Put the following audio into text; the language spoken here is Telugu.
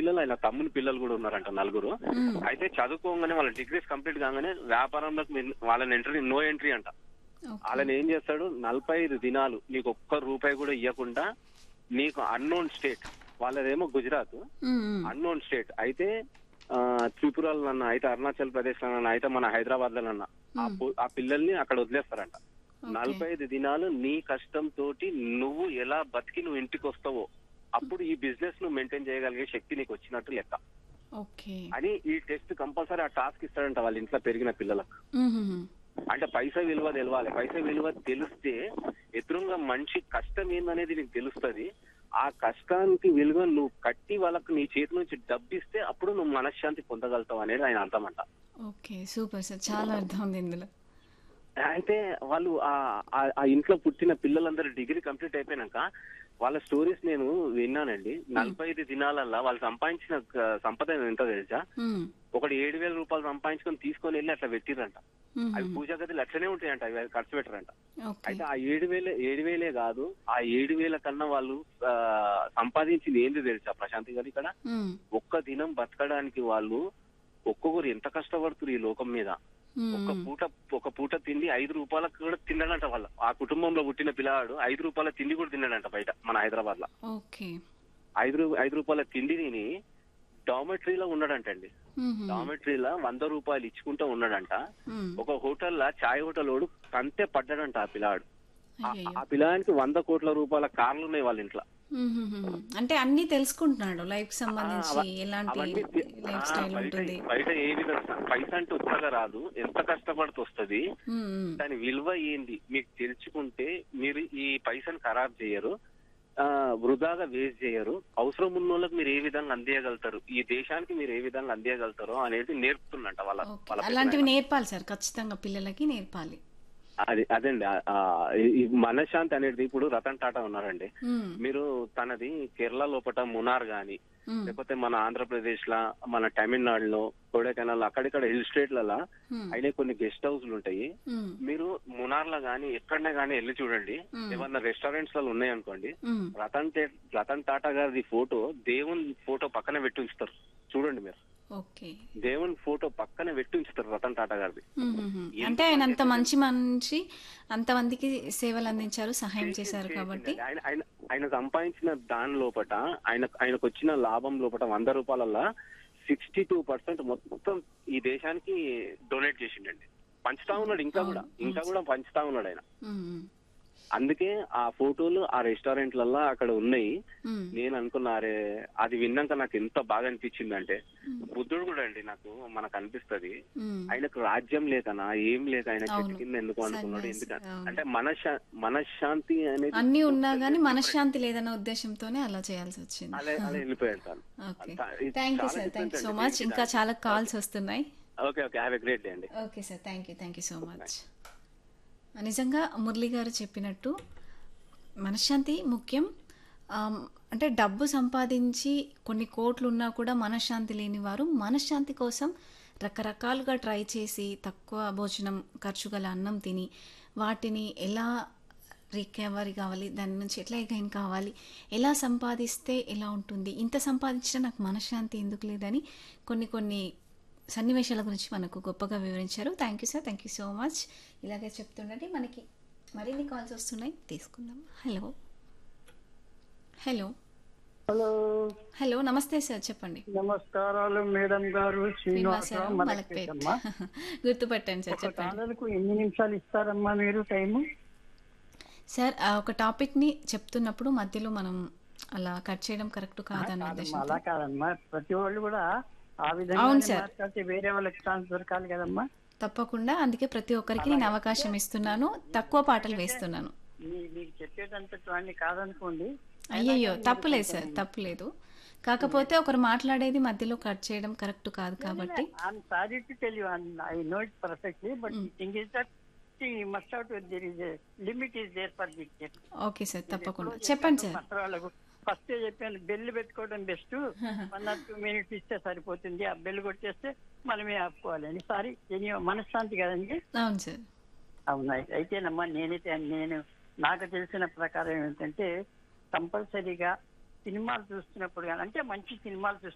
పిల్లలు ఆయన తమ్ముని పిల్లలు కూడా ఉన్నారంట నలుగురు మ్మ్. అయితే చదువుకోగానే వాళ్ళ డిగ్రీస్ కంప్లీట్ కాగానే వ్యాపారంలోకి మీ- వాళ్ళని ఎంట్రీ నో ఎంట్రీ అంట ఓకే. వాళ్ళని ఏం చేస్తాడు నలభై ఐదు దినాలు నీకు ఒక్క రూపాయి కూడా ఇవ్వకుండా నీకు అన్నోన్ స్టేట్ వాళ్ళదేమో గుజరాత్ మ్మ్, మ్మ్. అన్నోన్ స్టేట్ అయితే ఆ, త్రిపురలో అన్న అయితే అరుణాచల్ ప్రదేశ్ లో అయితే మన హైదరాబాద్ లో అన్న ఆ పు- ఆ పిల్లల్ని అక్కడ వదిలేస్తారంట ఓకే. నలభై ఐదు దినాలు నీ కష్టం తోటి నువ్వు ఎలా బతికి నువ్వు ఇంటికి వస్తావో అప్పుడు ఈ బిజినెస్ నువ్వు మెయింటైన్ చేయగలిగే శక్తి నీకు వచ్చినట్టు లెక్క ఓకే అని ఈ టెస్ట్ కంపల్సరీ ఆ టాస్క్ ఇస్తాడంట వాళ్ళ ఇంట్లో పెరిగిన పిల్లలకు మ్మ్, మ్మ్, మ్మ్. అంటే పైసా విలువ తెలవాలి పైసా విలువ తెలిస్తే ఎదురుగా మనిషి కష్టం ఏందనేది నీకు తెలుస్తుంది ఆ కష్టానికి విలువ నువ్వు కట్టి వాళ్ళకు నీ చేతి నుంచి డబ్బిస్తే అప్పుడు నువ్వు మనశ్శాంతి పొందగలుగుతావు అనేది ఆయన అర్థమంట ఓకే సూపర్ సార్ చాలా అర్థం ఉంది ఇందులో అయితే వాళ్ళు ఆ ఆ- ఆ ఇంట్లో పుట్టిన పిల్లలందరూ డిగ్రీ కంప్లీట్ అయిపోయినాక వాళ్ళ స్టోరీస్ నేను విన్నానండి నలభై ఐదు దినాలల్లా వాళ్ళు సంపాదించిన ఆ, సంపద ఎంత తెలుసా మ్మ్. ఒకటి ఏడు వేల రూపాయలు సంపాదించుకొని తీసుకొని వెళ్ళి అట్లా పెట్టిరంట మ్మ్, అవి మ్మ్. పూజా గదులు అట్లనే ఉంటాయంట అవి ఖర్చు పెట్టరంట ఓకే అయితే ఆ ఏడు వేలే ఏడు వేలే కాదు ఆ ఏడు వేల కన్నా వాళ్ళు ఆ, సంపాదించింది ఏంది తెలుసా ప్రశాంతి గారు ఇక్కడ మ్మ్, ఒక్క దినం బతకడానికి వాళ్ళు ఒక్కొక్కరు ఎంత కష్టపడుతున్నారు ఈ లోకం మీద మ్మ్, ఒక మ్మ్. పూట ఒక పూట తిండి ఐదు రూపాయలకు కూడా తిన్నాడంట వాళ్ళు ఆ కుటుంబంలో పుట్టిన పిల్లవాడు ఐదు రూపాయల తిండి కూడా తిన్నాడంట బయట మన హైదరాబాద్ లో ఓకే ఐదు రూ- ఐదు రూపాయల తిండి తిని డామెట్రీలో ఉన్నాడంటండి మ్మ్, మ్మ్. డామెట్రీలో వంద రూపాయలు ఇచ్చుకుంటూ ఉన్నాడంట మ్మ్. ఒక హోటల్లో చాయ్ హోటల్ వాడు కంతే పడ్డాడంట ఆ పిల్లాడు ఆ- అయ్యయ్యో. ఆ పిల్లానికి వంద కోట్ల రూపాయల కార్లు ఉన్నాయి వాళ్ళ ఇంట్లో మ్మ్, మ్మ్, మ్మ్. అంటే అన్ని తెలుసుకుంటున్నాడు లైఫ్ సంబంధించి అవ- ఎలాంటి అవన్నీ తి- లైఫ్ ఆ, స్టైల్ బయట ఉంటుంది బయట ఏ విధంగా పైసా అంటే ఉత్తగా రాదు ఎంత కష్టపడితే వస్తుంది మ్మ్, మ్మ్. దాని విలువ ఏంది మీకు తెలుసుకుంటే మీరు ఈ పైసను ఖరాబ్ చేయరు ఆ వృధాగా వేస్ట్ చేయరు అవసరం ఉన్న వాళ్ళకి మీరు ఏ విధంగా అందియగలుగుతారు ఈ దేశానికి మీరు ఏ విధంగా అందియగలుగుతారో అనేది నేర్పుతున్నట్ట వాళ్ళ ఓకే. వాళ్ళ అలాంటివి పెద్దనాయన. నేర్పాలి సార్ ఖచ్చితంగా పిల్లలకి నేర్పాలి అది అదండి ఆ- ఆ, ఈ- ఈ మనశ్శాంతి అనేది ఇప్పుడు రతన్ టాటా ఉన్నారండి మ్మ్, మీరు తనది కేరళ లోపల మునార్ గాని మ్మ్, లేకపోతే మన ఆంధ్రప్రదేశ్ లా మన తమిళనాడులో కొడైకెనాల్ అక్కడిక్కడ హిల్ స్టేట్లలో మ్మ్, అయినా కొన్ని గెస్ట్ హౌస్లు ఉంటాయి మ్మ్, మీరు మునార్ లో గానీ ఎక్కడనే గానీ వెళ్ళి చూడండి మ్మ్. ఏమన్నా రెస్టారెంట్స్ లలో ఉన్నాయనుకోండి మ్మ్. రతన్ టే- రతన్ టాటా గారిది ఫోటో దేవుని ఫోటో పక్కన పెట్టి ఉంచుతారు చూడండి మీరు ఓకే దేవుని ఫోటో పక్కన పెట్టి ఉంచుతారు రతన్ టాటా గారిది మ్మ్, మ్మ్, మ్మ్. ఎందుకు అంటే ఆయన అంత అంటే మంచి మనిషి అంతమందికి సేవలు అందించారు సహాయం చేశారు కాబట్టి ఆయన ఆయన ఆయన సంపాదించిన దాని లోపట ఆయన ఆయనకు వచ్చిన లాభం లోపట వంద రూపాయలల్లా సిక్స్టీ టూ పర్సెంట్ మొత్తం ఈ దేశానికి డొనేట్ చేసిండండి పంచుతా ఉన్నాడు ఇంకా కూడా ఇంకా కూడా పంచుతా ఉన్నాడు ఆయన మ్మ్, మ్మ్, అందుకే ఆ ఫోటోలు ఆ రెస్టారెంట్లల్లో అక్కడ ఉన్నాయి మ్మ్. నేను అనుకున్నా అరే అది విన్నాక నాకు ఎంత బాగా అనిపించింది అంటే బుద్ధుడు కూడా అండి నాకు మనకు అనిపిస్తది మ్మ్. ఆయనకు రాజ్యం లేకనా ఏం లేక ఆయన చెట్టు అవును. కింద ఎందుకు అనుకున్నాడు సన్యాసి, ఎందుకు అవును. అంటే మనశా మనశ్శాంతి అనేది అన్ని ఉన్నా గానీ మనశ్శాంతి లేదన్న ఉద్దేశంతోనే అలా చేయాల్సి వచ్చింది అలా అలా వెళ్ళిపోయాడు సార్ ఓకే అంతా- ఇది థ్యాంక్ యూ చాలా sir thank you different so అండి. మచ్ ఇంకా చాలా కాల్స్ వస్తున్నాయి okay okay have a great day అండి okay sir thank you thank you so much నిజంగా మురళి గారు చెప్పినట్టు మనశ్శాంతి ముఖ్యం ఆమ్, అంటే డబ్బు సంపాదించి కొన్ని కోట్లు ఉన్నా కూడా మనశ్శాంతి లేని వారు మనశ్శాంతి కోసం రకరకాలుగా ట్రై చేసి తక్కువ భోజనం ఖర్చు గల అన్నం తిని వాటిని ఎలా రికవరీ కావాలి దాని నుంచి ఎట్లా గైన్ కావాలి ఎలా సంపాదిస్తే ఎలా ఉంటుంది ఇంత సంపాదించినా నాకు మనశ్శాంతి ఎందుకు లేదని కొన్ని కొన్ని సన్నివేశాల గురించి మనకు గొప్పగా వివరించారు thank you sir thank you so much ఇలాగే చెప్తుండండి మనకి మరిన్ని కాల్స్ వస్తున్నాయి తీసుకుందాం హలో హలో హలో హలో నమస్తే సార్ చెప్పండి నమస్కారాలు మేడం గారు శ్రీనివాసరావు శ్రీనివాసరావు మలక్పేట్ మలక్పేటమ్మా గుర్తుపట్టండి సార్ ఒక చెప్పండి కాలర్కు ఎన్ని నిమిషాలు ఇస్తారమ్మా మీరు టైము సార్ ఆ ఒక టాపిక్ని చెప్తున్నప్పుడు మధ్యలో మనం అలా కట్ చేయడం కరెక్ట్ కాదన్న కాదమ్మా ఉద్దేశంతో అలా కాదమ్మా ప్రతి వాళ్ళు కూడా ఆ అవును విధంగా సార్. మాట్లాడితే వేరే వాళ్ళకి ఛాన్స్ దొరకాలి కదమ్మా తప్పకుండా అందుకే ప్రతి ఒక్కరికి నేను అవకాశం ఇస్తున్నాను తక్కువ పాటలు వేస్తున్నాను మీ- మీకు చెప్పేటంతటి వాడిని కాదనుకోండి అయ్యయ్యో తప్పులేదు సార్ తప్పులేదు కాకపోతే ఒకరు మాట్లాడేది మధ్యలో కట్ చేయడం కరెక్ట్ కాదు కాబట్టి I'm sorry to tell you I know it perfectly but thing is that must out there is limit is there for the okay sir తప్పకుండా చెప్పండి సార్ పత్రాలకు ఫస్ట్ చెప్పాను బెల్ పెట్టుకోవడం best one or two minutes ఇస్తే సరిపోతుంది ఆ బెల్ కొట్టేస్తే మనమే ఆపుకోవాలండి సారీ మనశ్శాంతి కదండి అవును సార్ అవును అయి- అయితేనమ్మా నేనైతే నేను నాకు తెలిసిన ప్రకారం ఏంటంటే కంపల్సరీగా సినిమాలు చూస్తున్నప్పుడు కానీ అంటే మంచి సినిమాలు